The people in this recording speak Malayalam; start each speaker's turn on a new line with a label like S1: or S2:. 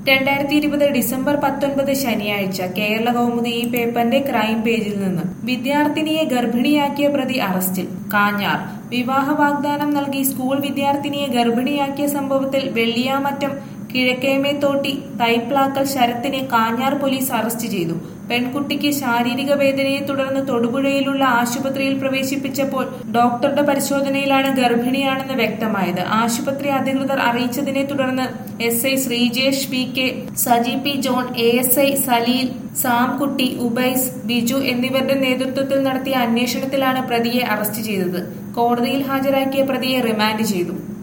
S1: രണ്ടായിരത്തി ഇരുപത് ഡിസംബർ പത്തൊൻപത് ശനിയാഴ്ച കേരള കൗമുദി ഈ പേപ്പറിന്റെ ക്രൈം പേജിൽ നിന്ന് വിദ്യാർത്ഥിനിയെ ഗർഭിണിയാക്കിയ പ്രതി അറസ്റ്റിൽ കാഞ്ഞാർ വിവാഹ വാഗ്ദാനം നൽകി സ്കൂൾ വിദ്യാർത്ഥിനിയെ ഗർഭിണിയാക്കിയ സംഭവത്തിൽ വെള്ളിയാമറ്റം കിഴക്കേമേത്തോട്ടി തൈപ്ലാക്കൽ ശരത്തിനെ കാഞ്ഞാർ പോലീസ് അറസ്റ്റ് ചെയ്തു പെൺകുട്ടിക്ക് ശാരീരിക വേദനയെ തുടർന്ന് തൊടുപുഴയിലുള്ള ആശുപത്രിയിൽ പ്രവേശിപ്പിച്ചപ്പോൾ ഡോക്ടറുടെ പരിശോധനയിലാണ് ഗർഭിണിയാണെന്ന് വ്യക്തമായത് ആശുപത്രി അധികൃതർ അറിയിച്ചതിനെ തുടർന്ന് S I Sreejesh P K Saji P John A S I Saleel Samkutty Ubais Biju എന്നിവരുടെ നേതൃത്വത്തിൽ നടത്തിയ അന്വേഷണത്തിലാണ് പ്രതിയെ അറസ്റ്റ് ചെയ്തത് കോടതിയിൽ ഹാജരാക്കിയ പ്രതിയെ റിമാൻഡ് ചെയ്തു